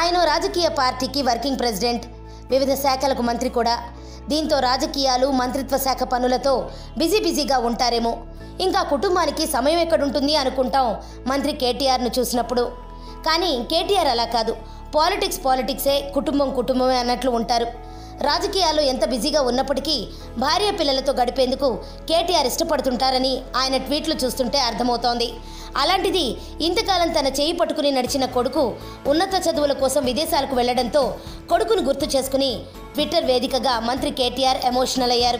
ఆయన రాజకీయ పార్టీకి వర్కింగ్ ప్రెసిడెంట్ వివిధ శాఖలకు మంత్రి కూడా దీంతో రాజకీయాలు మంత్రిత్వ శాఖ పనులతో బిజీ బిజీగా ఉంటారేమో ఇంకా కుటుంబానికి సమయం ఎక్కడుంటుంది అనుకుంటాం మంత్రి కేటీఆర్ను చూసినప్పుడు కానీ కేటీఆర్ అలా కాదు పాలిటిక్స్ పాలిటిక్సే కుటుంబం కుటుంబమే అన్నట్లు ఉంటారు రాజకీయాల్లో ఎంత బిజీగా ఉన్నప్పటికీ భార్య పిల్లలతో గడిపేందుకు కేటీఆర్ ఇష్టపడుతుంటారని ఆయన ట్వీట్లు చూస్తుంటే అర్థమవుతోంది అలాంటిది ఇంతకాలం తన చేయి పట్టుకుని నడిచిన కొడుకు ఉన్నత చదువుల కోసం విదేశాలకు వెళ్లడంతో కొడుకును గుర్తు చేసుకుని ట్విట్టర్ వేదికగా మంత్రి కేటీఆర్ ఎమోషనల్ అయ్యారు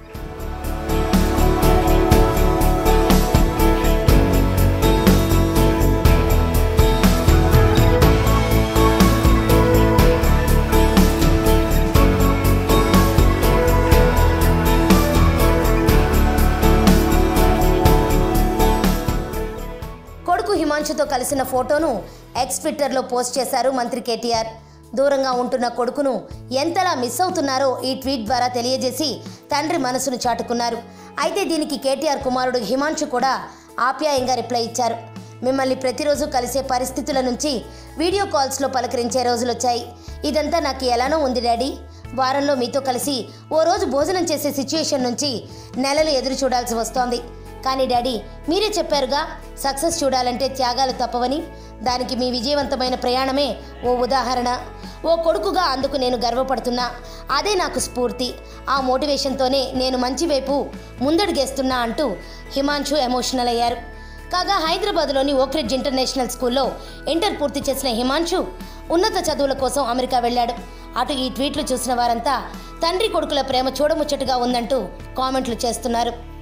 కొడుకు హిమాంశుతో కలిసిన ఫోటోను ఎక్స్ ట్విట్టర్లో పోస్ట్ చేశారు మంత్రి కేటీఆర్ దూరంగా ఉంటున్న కొడుకును ఎంతలా మిస్ అవుతున్నారో ఈ ట్వీట్ ద్వారా తెలియజేసి తండ్రి మనసును చాటుకున్నారు అయితే దీనికి కేటీఆర్ కుమారుడు హిమాంశు కూడా ఆప్యాయంగా రిప్లై ఇచ్చారు మిమ్మల్ని ప్రతిరోజు కలిసే పరిస్థితుల నుంచి వీడియో కాల్స్లో పలకరించే రోజులు వచ్చాయి ఇదంతా నాకు ఎలానో ఉంది డాడీ వారంలో మీతో కలిసి ఓ రోజు భోజనం చేసే సిచ్యుయేషన్ నుంచి నెలలు ఎదురు చూడాల్సి వస్తోంది కానీ డాడీ మీరే చెప్పారుగా సక్సెస్ చూడాలంటే త్యాగాలు తప్పవని దానికి మీ విజయవంతమైన ప్రయాణమే ఓ ఉదాహరణ ఓ కొడుకుగా అందుకు నేను గర్వపడుతున్నా అదే నాకు స్ఫూర్తి ఆ మోటివేషన్తోనే నేను మంచి వైపు ముందడుగేస్తున్నా అంటూ హిమాంశు ఎమోషనల్ అయ్యారు కాగా హైదరాబాద్లోని ఓక్రిడ్జ్ ఇంటర్నేషనల్ స్కూల్లో ఇంటర్ పూర్తి చేసిన హిమాంశు ఉన్నత చదువుల కోసం అమెరికా వెళ్ళాడు అటు ఈ ట్వీట్లు చూసిన వారంతా తండ్రి కొడుకుల ప్రేమ చూడముచ్చటగా ఉందంటూ కామెంట్లు చేస్తున్నారు